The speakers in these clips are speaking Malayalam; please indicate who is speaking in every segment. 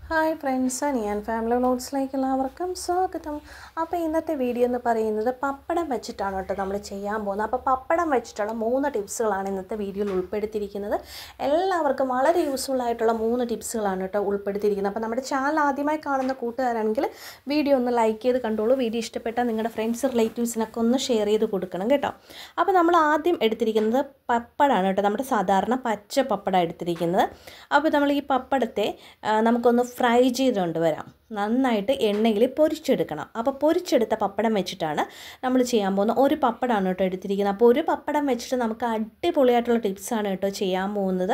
Speaker 1: ഹായ് ഫ്രണ്ട്സ് ഞാൻ ഫാമിലി വ്ളോഗ്സിലേക്ക് എല്ലാവർക്കും സ്വാഗതം അപ്പോൾ ഇന്നത്തെ വീഡിയോ എന്ന് പറയുന്നത് പപ്പടം വെച്ചിട്ടാണ് കേട്ടോ നമ്മൾ ചെയ്യാൻ പോകുന്നത് അപ്പോൾ പപ്പടം വെച്ചിട്ടുള്ള മൂന്ന് ടിപ്സുകളാണ് ഇന്നത്തെ വീഡിയോയിൽ ഉൾപ്പെടുത്തിയിരിക്കുന്നത് എല്ലാവർക്കും വളരെ യൂസ്ഫുൾ ആയിട്ടുള്ള മൂന്ന് ടിപ്സുകളാണ് കേട്ടോ ഉൾപ്പെടുത്തിയിരിക്കുന്നത് അപ്പോൾ നമ്മുടെ ചാനൽ ആദ്യമായി കാണുന്ന കൂട്ടുകാരാണെങ്കിൽ വീഡിയോ ഒന്ന് ലൈക്ക് ചെയ്ത് കണ്ടോളൂ വീഡിയോ ഇഷ്ടപ്പെട്ടാൽ നിങ്ങളുടെ ഫ്രണ്ട്സ് റിലേറ്റീവ്സിനൊക്കെ ഒന്ന് ഷെയർ ചെയ്ത് കൊടുക്കണം കേട്ടോ അപ്പോൾ നമ്മൾ ആദ്യം എടുത്തിരിക്കുന്നത് പപ്പടമാണ് കേട്ടോ നമ്മുടെ സാധാരണ പച്ച പപ്പടം എടുത്തിരിക്കുന്നത് അപ്പോൾ നമ്മൾ ഈ പപ്പടത്തെ ആ, നമുക്കൊന്ന് ഫ്രൈ ചെയ്തുകൊണ്ട് വരാം നന്നായിട്ട് എണ്ണയിൽ പൊരിച്ചെടുക്കണം അപ്പോൾ പൊരിച്ചെടുത്ത പപ്പടം വെച്ചിട്ടാണ് നമ്മൾ ചെയ്യാൻ പോകുന്നത് ഒരു പപ്പടമാണ് കേട്ടോ എടുത്തിരിക്കുന്നത് അപ്പോൾ ഒരു പപ്പടം വെച്ചിട്ട് നമുക്ക് അടിപൊളിയായിട്ടുള്ള ടിപ്സാണ് കേട്ടോ ചെയ്യാൻ പോകുന്നത്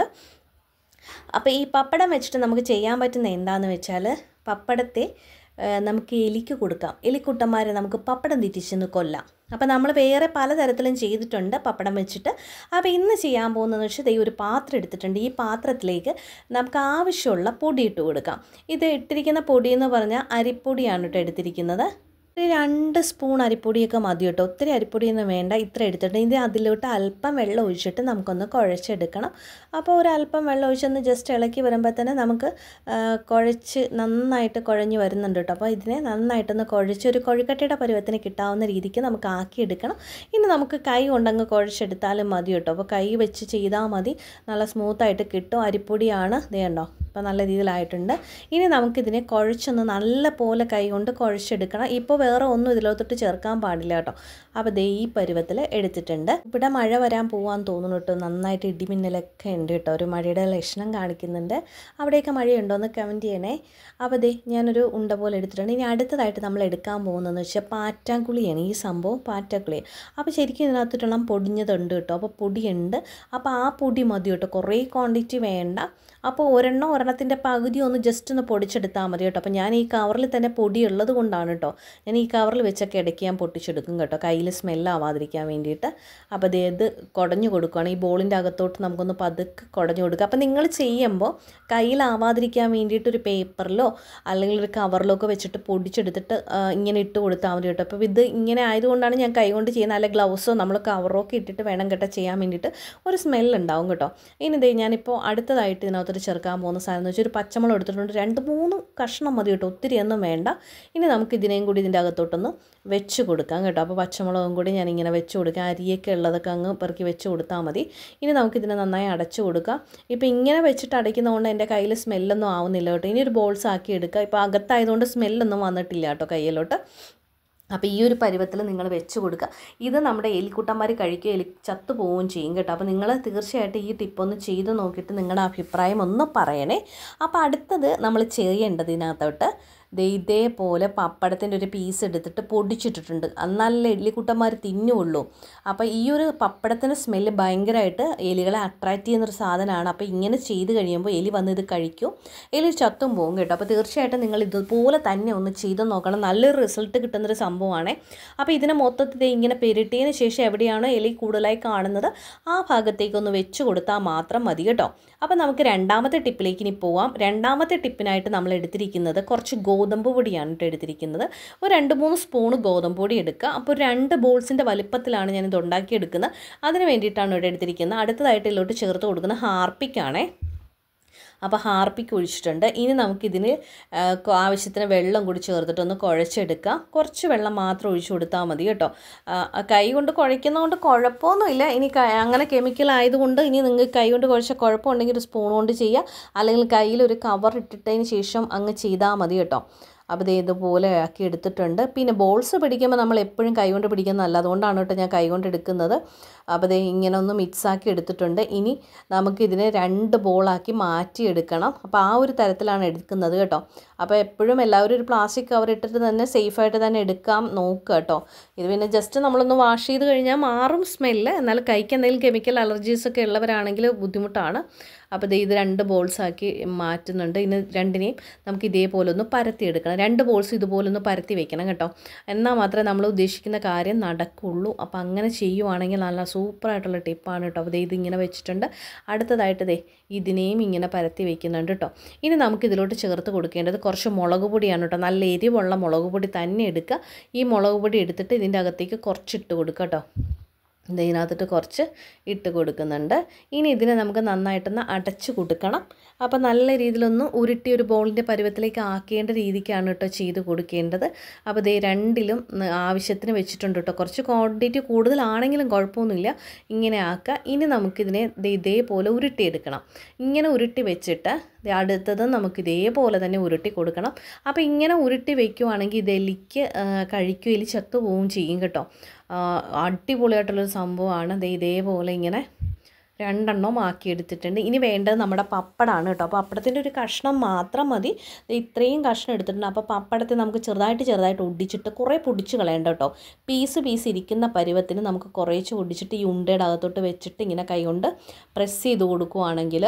Speaker 1: അപ്പോൾ ഈ പപ്പടം വെച്ചിട്ട് നമുക്ക് ചെയ്യാൻ പറ്റുന്ന എന്താണെന്ന് വെച്ചാൽ പപ്പടത്തെ ആ, നമുക്ക് എലിക്ക് കൊടുക്കാം എലിക്കുട്ടന്മാരെ നമുക്ക് പപ്പടം തിരിച്ചെന്ന് കൊല്ലാം അപ്പോൾ നമ്മൾ വേറെ പലതരത്തിലും ചെയ്തിട്ടുണ്ട് പപ്പടം വെച്ചിട്ട് അപ്പോൾ ഇന്ന് ചെയ്യാൻ പോകുന്നതെന്ന് വെച്ചാൽ ദേ ഒരു പാത്രം എടുത്തിട്ടുണ്ട് ഈ പാത്രത്തിലേക്ക് നമുക്ക് ആവശ്യമുള്ള പൊടി ഇട്ട് കൊടുക്കാം ഇത് ഇട്ടിരിക്കുന്ന പൊടി എന്ന് പറഞ്ഞാൽ അരിപ്പൊടിയാണ് കേട്ടോ എടുത്തിരിക്കുന്നത് ഒരു രണ്ട് സ്പൂൺ അരിപ്പൊടിയൊക്കെ മതി കേട്ടോ ഒത്തിരി അരിപ്പൊടിയൊന്നും വേണ്ട ഇത്ര എടുത്തിട്ട് ഇത് അതിലോട്ട് അല്പം വെള്ളം ഒഴിച്ചിട്ട് നമുക്കൊന്ന് കുഴച്ചെടുക്കണം അപ്പോൾ ഒരു അല്പം വെള്ളം ഒഴിച്ചൊന്ന് ജസ്റ്റ് ഇളക്കി വരുമ്പോൾ തന്നെ നമുക്ക് ആ, കുഴച്ച് നന്നായിട്ട് കുഴഞ്ഞ് വരുന്നുണ്ട് കേട്ടോ അപ്പോൾ ഇതിനെ നന്നായിട്ടൊന്ന് കുഴച്ച് ഒരു കൊഴുക്കട്ടയുടെ പരുവത്തിന് കിട്ടാവുന്ന രീതിക്ക് നമുക്ക് ആക്കിയെടുക്കണം ഇനി നമുക്ക് കൈ കൊണ്ടങ്ങ് കുഴച്ചെടുത്താലും മതി കേട്ടോ അപ്പോൾ കൈ വെച്ച് ചെയ്താൽ മതി നല്ല സ്മൂത്തായിട്ട് കിട്ടും അരിപ്പൊടിയാണ് ഇത് കണ്ടോ അപ്പോൾ നല്ല രീതിയിലായിട്ടുണ്ട് ഇനി നമുക്കിതിനെ കുഴച്ചൊന്ന് നല്ല പോലെ കൈ കൊണ്ട് കുഴച്ചെടുക്കണം ഇപ്പോൾ വേറെ ഒന്നും ഇതിലോട്ടിട്ട് ചേർക്കാൻ പാടില്ല കേട്ടോ അപ്പോൾ ദേ ഈ പരുവത്തിൽ എടുത്തിട്ടുണ്ട് ഇവിടെ മഴ വരാൻ പോകാൻ തോന്നുന്നു കേട്ടോ നന്നായിട്ട് ഇടിമിന്നലൊക്കെ ഉണ്ട് കേട്ടോ ഒരു മഴയുടെ ലക്ഷണം കാണിക്കുന്നുണ്ട് അവിടെയൊക്കെ മഴയുണ്ടോ എന്ന് കമൻറ്റ് ചെയ്യണേ അപ്പോൾ ദേ ഞാനൊരു ഉണ്ട പോലെ എടുത്തിട്ടുണ്ട് ഇനി അടുത്തതായിട്ട് നമ്മൾ എടുക്കാൻ പോകുന്നതെന്ന് വെച്ചാൽ പാറ്റാക്കുളിയാണ് ഈ സംഭവം പാറ്റാക്കുളി അപ്പോൾ ശരിക്കും ഇതിനകത്തിട്ടുള്ള പൊടിഞ്ഞതുണ്ട് കേട്ടോ അപ്പോൾ പൊടിയുണ്ട് അപ്പോൾ ആ പൊടി മതി കേട്ടോ കുറേ ക്വാണ്ടിറ്റി വേണ്ട അപ്പോൾ ഒരെണ്ണം ഒരെണ്ണത്തിൻ്റെ പകുതി ഒന്ന് ജസ്റ്റ് ഒന്ന് പൊടിച്ചെടുത്താൽ മതി കേട്ടോ അപ്പോൾ ഞാൻ ഈ കവറിൽ തന്നെ പൊടി ഉള്ളത് കൊണ്ടാണ് കേട്ടോ ഞാൻ ഈ കവറിൽ വെച്ചൊക്കെ ഇടയ്ക്ക് ഞാൻ പൊട്ടിച്ചെടുക്കും കേട്ടോ കയ്യിൽ സ്മെല്ലാവാതിരിക്കാൻ വേണ്ടിയിട്ട് അപ്പോൾ അത് ഇത് കുടഞ്ഞു കൊടുക്കുകയാണ് ഈ ബോളിൻ്റെ അകത്തോട്ട് നമുക്കൊന്ന് പതുക്കെ കുടഞ്ഞു കൊടുക്കുക അപ്പോൾ നിങ്ങൾ ചെയ്യുമ്പോൾ കയ്യിലാവാതിരിക്കാൻ വേണ്ടിയിട്ട് ഒരു പേപ്പറിലോ അല്ലെങ്കിൽ ഒരു കവറിലോ ഒക്കെ വെച്ചിട്ട് പൊടിച്ചെടുത്തിട്ട് ആ, ഇങ്ങനെ ഇട്ട് കൊടുത്താൽ മതി കേട്ടോ അപ്പോൾ ഇത് ഇങ്ങനെ ആയതുകൊണ്ടാണ് ഞാൻ കൈ കൊണ്ട് ചെയ്യുന്നത് അല്ലെ ഗ്ലൗസോ നമ്മൾ കവറോ ഒക്കെ ഇട്ടിട്ട് വേണം കേട്ടോ ചെയ്യാൻ വേണ്ടിയിട്ട് ഒരു സ്മെല്ലുണ്ടാവും കേട്ടോ ഇനി ഇതേ ഞാനിപ്പോൾ അടുത്തതായിട്ട് ഇതിനകത്തോട്ട് ചേർക്കാൻ പോകുന്ന സാധനം എന്ന് വെച്ചാൽ ഒരു പച്ചമുളക് എടുത്തിട്ടുണ്ട് രണ്ട് മൂന്ന് കഷ്ണം മതി കേട്ടോ ഒത്തിരി ഒന്നും വേണ്ട ഇനി നമുക്ക് ഇതിനെയും കൂടി ഇതിൻ്റെ അകത്തോട്ടൊന്ന് വെച്ച് കൊടുക്കാം കേട്ടോ അപ്പോൾ പച്ചമുളകും കൂടി ഞാൻ ഇങ്ങനെ വെച്ച് കൊടുക്കാം അരിയൊക്കെ ഉള്ളതൊക്കെ അങ്ങ് പെറുക്കി വെച്ച് കൊടുത്താൽ മതി ഇനി നമുക്കിതിനെ നന്നായി അടച്ചു കൊടുക്കാം ഇപ്പോൾ ഇങ്ങനെ വെച്ചിട്ട് അടയ്ക്കുന്നതുകൊണ്ട് എൻ്റെ കയ്യിൽ സ്മെല്ലൊന്നും ആവുന്നില്ല കേട്ടോ ഇനി ഒരു ബോൾസ് ആക്കി എടുക്കുക ഇപ്പോൾ അകത്തായതുകൊണ്ട് സ്മെല്ലൊന്നും വന്നിട്ടില്ല കേട്ടോ കയ്യിലോട്ട് അപ്പോൾ ഈ ഒരു പരുവത്തിൽ നിങ്ങൾ വെച്ച് കൊടുക്കുക ഇത് നമ്മുടെ എലിക്കുട്ടന്മാർ കഴിക്കുക എലി ചത്തു പോവുകയും ചെയ്യും കേട്ടോ അപ്പോൾ നിങ്ങൾ തീർച്ചയായിട്ടും ഈ ടിപ്പ് ഒന്ന് ചെയ്ത് നോക്കിയിട്ട് നിങ്ങളുടെ അഭിപ്രായം ഒന്ന് പറയണേ അപ്പോൾ അടുത്തത് നമ്മൾ ചെയ്യേണ്ടത് ഇതിനകത്തോട്ട് ദേ ഇതേപോലെ പപ്പടത്തിൻ്റെ ഒരു പീസ് എടുത്തിട്ട് പൊടിച്ചിട്ടിട്ടുണ്ട് എന്നാലല്ലേ എലിക്കുട്ടന്മാർ തിന്നുള്ളൂ അപ്പോൾ ഈ ഒരു പപ്പടത്തിൻ്റെ സ്മെല്ല് ഭയങ്കരമായിട്ട് എലികളെ അട്രാക്റ്റ് ചെയ്യുന്നൊരു സാധനമാണ് അപ്പോൾ ഇങ്ങനെ ചെയ്ത് കഴിയുമ്പോൾ എലി വന്ന് ഇത് കഴിക്കും എലി ചത്തും പോകും കേട്ടോ അപ്പോൾ തീർച്ചയായിട്ടും നിങ്ങൾ ഇതുപോലെ തന്നെ ഒന്ന് ചെയ്ത് നോക്കണം നല്ലൊരു റിസൾട്ട് കിട്ടുന്നൊരു സംഭവമാണ് അപ്പോൾ ഇതിനെ മൊത്തത്തിൽ ദേ ഇങ്ങനെ പെരുട്ടിയതിന് ശേഷം എവിടെയാണോ എലി കൂടുതലായി കാണുന്നത് ആ ഭാഗത്തേക്ക് ഒന്ന് വെച്ച് കൊടുത്താൽ മാത്രം മതി കേട്ടോ അപ്പോൾ നമുക്ക് രണ്ടാമത്തെ ടിപ്പിലേക്ക് ഇനി പോവാം രണ്ടാമത്തെ ടിപ്പിനായിട്ട് നമ്മൾ എടുത്തിരിക്കുന്നത് കുറച്ച് ഗോതമ്പ് പൊടിയാണ് കേട്ടോ എടുത്തിരിക്കുന്നത് ഒരു രണ്ട് മൂന്ന് സ്പൂൺ ഗോതമ്പ് പൊടി എടുക്കുക അപ്പോൾ രണ്ട് ബോൾസിൻ്റെ വലിപ്പത്തിലാണ് ഞാനിത് ഉണ്ടാക്കിയെടുക്കുന്നത് അതിന് വേണ്ടിയിട്ടാണ് ഇവിടെ എടുത്തിരിക്കുന്നത് അടുത്തതായിട്ട് ഇതിലോട്ട് ചേർത്ത് കൊടുക്കുന്ന ഹാർപ്പിക്കാണേ അപ്പോൾ ഹാർപ്പിക്ക് ഒഴിച്ചിട്ടുണ്ട് ഇനി നമുക്കിതിന് ആ, കൊ- ആവശ്യത്തിന് വെള്ളം കൂടി ചേർത്തിട്ടൊന്ന് കുഴച്ചെടുക്കാം കുറച്ച് വെള്ളം മാത്രം ഒഴിച്ചു കൊടുത്താൽ മതി കേട്ടോ ആ, ആ കൈ കൊണ്ട് കുഴയ്ക്കുന്നതുകൊണ്ട് കുഴപ്പമൊന്നുമില്ല ഇനി ക- അങ്ങനെ കെമിക്കൽ ആയതുകൊണ്ട് ഇനി നിങ്ങൾക്ക് കൈ കൊണ്ട് കുഴച്ച കുഴപ്പമുണ്ടെങ്കിൽ ഒരു സ്പൂൺ കൊണ്ട് ചെയ്യുക അല്ലെങ്കിൽ കയ്യിൽ ഒരു കവർ ഇട്ടിട്ടതിന് ശേഷം അങ്ങ് ചെയ്താൽ മതി കേട്ടോ അപ്പോൾ ഇത് ഇതുപോലെ ആക്കി എടുത്തിട്ടുണ്ട് പിന്നെ ബോൾസ് പിടിക്കുമ്പോൾ നമ്മൾ എപ്പോഴും കൈ കൊണ്ട് പിടിക്കുന്നതല്ല അതുകൊണ്ടാണ് കേട്ടോ ഞാൻ കൈ കൊണ്ട് എടുക്കുന്നത് അപ്പോൾ ഇത് ഇങ്ങനെ ഒന്ന് മിക്സാക്കി എടുത്തിട്ടുണ്ട് ഇനി നമുക്കിതിനെ രണ്ട് ബോളാക്കി മാറ്റിയെടുക്കണം അപ്പോൾ ആ ഒരു തരത്തിലാണ് എടുക്കുന്നത് കേട്ടോ അപ്പോൾ എപ്പോഴും എല്ലാവരും ഒരു പ്ലാസ്റ്റിക് കവർ ഇട്ടിട്ട് തന്നെ സേഫായിട്ട് തന്നെ എടുക്കാം നോക്കുക കേട്ടോ ഇത് പിന്നെ ജസ്റ്റ് നമ്മളൊന്ന് വാഷ് ചെയ്ത് കഴിഞ്ഞാൽ മാറും സ്മെല്ല് എന്നാൽ കൈക്ക് എന്തെങ്കിലും കെമിക്കൽ അലർജീസ് ഒക്കെ ഉള്ളവരാണെങ്കിൽ ബുദ്ധിമുട്ടാണ് അപ്പോൾ ദേ ഇത് രണ്ട് ബോൾസ് ആക്കി മാറ്റുന്നുണ്ട് ഇനി രണ്ടിനെയും നമുക്ക് ഇതേപോലെ ഒന്ന് പരത്തിയെടുക്കണം രണ്ട് ബോൾസ് ഇതുപോലെ ഒന്ന് പരത്തി വെക്കണം കേട്ടോ എന്നാൽ മാത്രമേ നമ്മൾ ഉദ്ദേശിക്കുന്ന കാര്യം നടക്കുള്ളൂ അപ്പോൾ അങ്ങനെ ചെയ്യുവാണെങ്കിൽ നല്ല സൂപ്പറായിട്ടുള്ള ടിപ്പാണ് കേട്ടോ അപ്പോൾ ദേ ഇതിങ്ങനെ വെച്ചിട്ടുണ്ട് അടുത്തതായിട്ട് ദേ ഇതിനെയും ഇങ്ങനെ പരത്തി വെക്കുന്നുണ്ട് കേട്ടോ ഇനി നമുക്ക് ഇതിലോട്ട് ചേർത്ത് കൊടുക്കേണ്ടത് കുറച്ച് മുളക് പൊടിയാണ് കേട്ടോ നല്ല എരിവുള്ള മുളക് പൊടി തന്നെ എടുക്കുക ഈ മുളക് പൊടി എടുത്തിട്ട് ഇതിൻ്റെ അകത്തേക്ക് കുറച്ചിട്ട് കൊടുക്കുക കേട്ടോ ഇത് ഇതിനകത്തിട്ട് കുറച്ച് ഇട്ട് കൊടുക്കുന്നുണ്ട് ഇനി ഇതിനെ നമുക്ക് നന്നായിട്ടൊന്ന് അടച്ച് കൊടുക്കണം അപ്പോൾ നല്ല രീതിയിലൊന്ന് ഉരുട്ടി ഒരു ബോളിൻ്റെ പരുവത്തിലേക്ക് ആക്കേണ്ട രീതിക്കാണ് കേട്ടോ ചെയ്ത് കൊടുക്കേണ്ടത് അപ്പോൾ ദേ രണ്ടിലും ന- ആവശ്യത്തിന് വെച്ചിട്ടുണ്ട് കേട്ടോ കുറച്ച് ക്വാണ്ടിറ്റി കൂടുതലാണെങ്കിലും കുഴപ്പമൊന്നുമില്ല ഇങ്ങനെ ആക്കുക ഇനി നമുക്കിതിനെ ദേ ഇതേപോലെ ഉരുട്ടിയെടുക്കണം ഇങ്ങനെ ഉരുട്ടി വെച്ചിട്ട് ദേ അടുത്തത് നമുക്ക് ഇതേപോലെ തന്നെ ഉരുട്ടി കൊടുക്കണം അപ്പോൾ ഇങ്ങനെ ഉരുട്ടി വെക്കുവാണെങ്കിൽ ഇത് എലിക്ക് ആ, കഴിക്കും എലി ചത്തു പോവുകയും ചെയ്യും കേട്ടോ ആ, അടിപൊളിയായിട്ടുള്ളൊരു സംഭവമാണ് ദേ ഇതേപോലെ ഇങ്ങനെ രണ്ടെണ്ണം ആക്കി എടുത്തിട്ടുണ്ട് ഇനി വേണ്ടത് നമ്മുടെ പപ്പടമാണ് കേട്ടോ അപ്പോൾ പപ്പടത്തിൻ്റെ ഒരു കഷ്ണം മാത്രം മതി ദേ ഇത്രയും കഷ്ണം എടുത്തിട്ടുണ്ട് അപ്പോൾ പപ്പടത്തെ നമുക്ക് ചെറുതായിട്ട് ചെറുതായിട്ട് ഒടിച്ചിട്ട് കുറേ പൊടിച്ച് കളയണ്ട കേട്ടോ പീസ് പീസ് ഇരിക്കുന്ന പരുവത്തിന് നമുക്ക് കുറേച്ച് ഒടിച്ചിട്ട് ഈ ഉണ്ടയുടെ അകത്തോട്ട് വെച്ചിട്ട് ഇങ്ങനെ കൈകൊണ്ട് പ്രസ് ചെയ്ത് കൊടുക്കുവാണെങ്കിൽ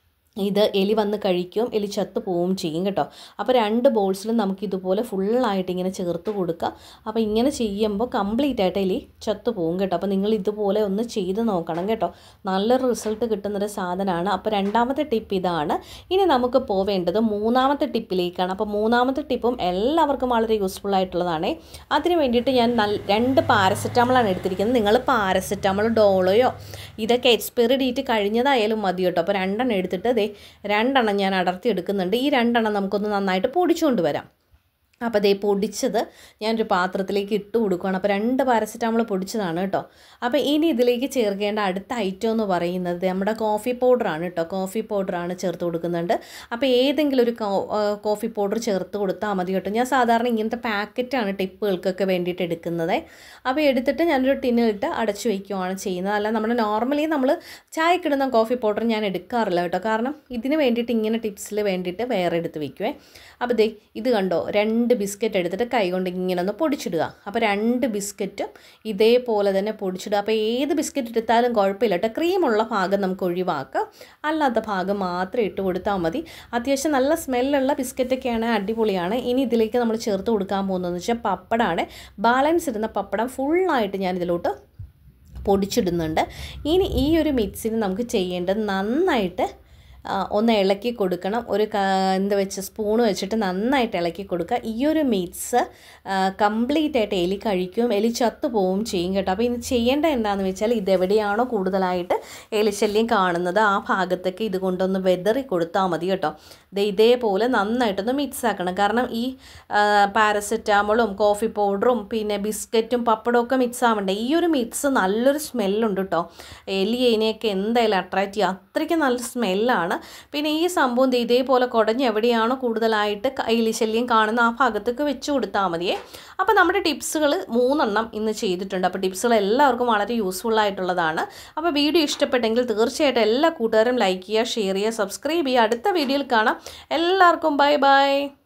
Speaker 1: ഇത് എലി വന്ന് കഴിക്കും എലി ചത്ത് പോവും ചെയ്യും കേട്ടോ അപ്പോൾ രണ്ട് ബോൾസിലും നമുക്ക് ഇതുപോലെ ഫുള്ളായിട്ട് ഇങ്ങനെ ചേർത്ത് കൊടുക്കുക അപ്പോൾ ഇങ്ങനെ ചെയ്യുമ്പോൾ കംപ്ലീറ്റ് ആയിട്ട് എലി ചത്ത് പോവും കേട്ടോ അപ്പോൾ നിങ്ങൾ ഇതുപോലെ ഒന്ന് ചെയ്ത് നോക്കണം കേട്ടോ നല്ലൊരു റിസൾട്ട് കിട്ടുന്നൊരു സാധനമാണ് അപ്പോൾ രണ്ടാമത്തെ ടിപ്പ് ഇതാണ് ഇനി നമുക്ക് പോവേണ്ടത് മൂന്നാമത്തെ ടിപ്പിലേക്കാണ് അപ്പോൾ മൂന്നാമത്തെ ടിപ്പും എല്ലാവർക്കും വളരെ യൂസ്ഫുൾ ആയിട്ടുള്ളതാണ് അതിന് വേണ്ടിയിട്ട് ഞാൻ നല്ല രണ്ട് പാരസെറ്റാമോളാണ് എടുത്തിരിക്കുന്നത് നിങ്ങൾ പാരസെറ്റാമോൾ ഡോളോയോ ഇതൊക്കെ എക്സ്പയറി ഡേറ്റ് കഴിഞ്ഞതായാലും മതി കേട്ടോ അപ്പോൾ രണ്ടെണ്ണം എടുത്തിട്ട് ദേ രണ്ടെണ്ണം ഞാൻ അടർത്തി എടുക്കുന്നുണ്ട് ഈ രണ്ടെണ്ണം നമുക്കൊന്ന് നന്നായിട്ട് പൊടിച്ചുകൊണ്ട് വരാം അപ്പോൾ ദേ പൊടിച്ചത് ഞാനൊരു പാത്രത്തിലേക്ക് ഇട്ട് കൊടുക്കുകയാണ് അപ്പോൾ രണ്ട് പാരസെറ്റാമോൾ പൊടിച്ചതാണ് കേട്ടോ അപ്പോൾ ഇനി ഇതിലേക്ക് ചേർക്കേണ്ട അടുത്ത ഐറ്റം എന്ന് പറയുന്നത് ദേ നമ്മുടെ കോഫി പൗഡറാണ് കേട്ടോ കോഫി പൗഡറാണ് ചേർത്ത് കൊടുക്കുന്നുണ്ട് അപ്പോൾ ഏതെങ്കിലും ഒരു കോ- ആ, കോഫി പൗഡർ ചേർത്ത് കൊടുത്താൽ മതി കേട്ടോ ഞാൻ സാധാരണ ഇങ്ങനത്തെ പാക്കറ്റാണ് ടിപ്പുകൾക്കൊക്കെ വേണ്ടിയിട്ട് എടുക്കുന്നത് അപ്പോൾ എടുത്തിട്ട് ഞാനൊരു ടിന്നിലിട്ട് അടച്ചു വയ്ക്കുകയാണ് ചെയ്യുന്നത് അല്ല നമ്മുടെ നോർമലി നമ്മൾ ചായക്കിടുന്ന കോഫി പൗഡർ ഞാൻ എടുക്കാറില്ല കേട്ടോ കാരണം ഇതിന് വേണ്ടിയിട്ട് ഇങ്ങനെ ടിപ്സിൽ വേണ്ടിയിട്ട് വേറെ എടുത്ത് വയ്ക്കുവേ അപ്പോൾ ദേ ഇത് കണ്ടോ രണ്ട് ബിസ്ക്കറ്റ് എടുത്തിട്ട് കൈ കൊണ്ട് ഇങ്ങനെ ഒന്ന് പൊടിച്ചിടുക അപ്പോൾ രണ്ട് ബിസ്ക്കറ്റും ഇതേപോലെ തന്നെ പൊടിച്ചിടുക അപ്പോൾ ഏത് ബിസ്ക്കറ്റ് എടുത്താലും കുഴപ്പമില്ല കേട്ടോ ക്രീമുള്ള ഭാഗം നമുക്ക് ഒഴിവാക്കാം അല്ലാത്ത ഭാഗം മാത്രം ഇട്ട് കൊടുത്താൽ മതി അത്യാവശ്യം നല്ല സ്മെല്ലുള്ള ബിസ്ക്കറ്റൊക്കെയാണ് അടിപൊളിയാണ് ഇനി ഇതിലേക്ക് നമ്മൾ ചേർത്ത് കൊടുക്കാൻ പോകുന്നതെന്ന് വെച്ചാൽ പപ്പടമാണ് ബാലൻസ് ഇരുന്ന പപ്പടം ഫുള്ളായിട്ട് ഞാൻ ഇതിലോട്ട് പൊടിച്ചിടുന്നുണ്ട് ഇനി ഈ ഒരു മിക്സിന് നമുക്ക് ചെയ്യേണ്ടത് നന്നായിട്ട് ആ, ഒന്ന് ഇളക്കി കൊടുക്കണം ഒരു ക എന്താ വെച്ച് സ്പൂൺ വെച്ചിട്ട് നന്നായിട്ട് ഇളക്കി കൊടുക്കുക ഈ ഒരു മിക്സ് കംപ്ലീറ്റ് ആയിട്ട് എലി കഴിക്കും എലി ചത്തു പോവും ചെയ്യും കേട്ടോ അപ്പോൾ ഇനി ചെയ്യേണ്ട എന്താണെന്ന് വെച്ചാൽ ഇതെവിടെയാണോ കൂടുതലായിട്ട് എലിശല്യം കാണുന്നത് ആ ഭാഗത്തേക്ക് ഇത് കൊണ്ടൊന്ന് വെതറി കൊടുത്താൽ മതി കേട്ടോ ദേ ഇതേപോലെ നന്നായിട്ടൊന്ന് മിക്സ് ആക്കണം കാരണം ഈ പാരസെറ്റാമോളും കോഫി പൗഡറും പിന്നെ ബിസ്ക്കറ്റും പപ്പടവും ഒക്കെ മിക്സ് ആവണ്ടേ ഈ ഒരു മിക്സ് നല്ലൊരു സ്മെല്ലുണ്ട് കേട്ടോ എലി അതിനെയൊക്കെ എന്തായാലും അട്രാക്റ്റ് ചെയ്യുക അത്രയ്ക്ക് നല്ല സ്മെല്ലാണ് പിന്നെ ഈ സംഭവം ദേ ഇതേപോലെ കുടഞ്ഞ് എവിടെയാണോ കൂടുതലായിട്ട് ക- എലിശല്യം കാണുന്ന ആ ഭാഗത്തേക്ക് വെച്ച് കൊടുത്താൽ മതിയേ അപ്പോൾ നമ്മുടെ ടിപ്സുകൾ മൂന്നെണ്ണം ഇന്ന് ചെയ്തിട്ടുണ്ട് അപ്പോൾ ടിപ്സുകൾ എല്ലാവർക്കും വളരെ യൂസ്ഫുൾ ആയിട്ടുള്ളതാണ് അപ്പോൾ വീഡിയോ ഇഷ്ടപ്പെട്ടെങ്കിൽ തീർച്ചയായിട്ടും എല്ലാ കൂട്ടുകാരും ലൈക്ക് ചെയ്യുക ഷെയർ ചെയ്യുക സബ്സ്ക്രൈബ് ചെയ്യുക അടുത്ത വീഡിയോയിൽ കാണാം എല്ലാവർക്കും ബൈ ബൈ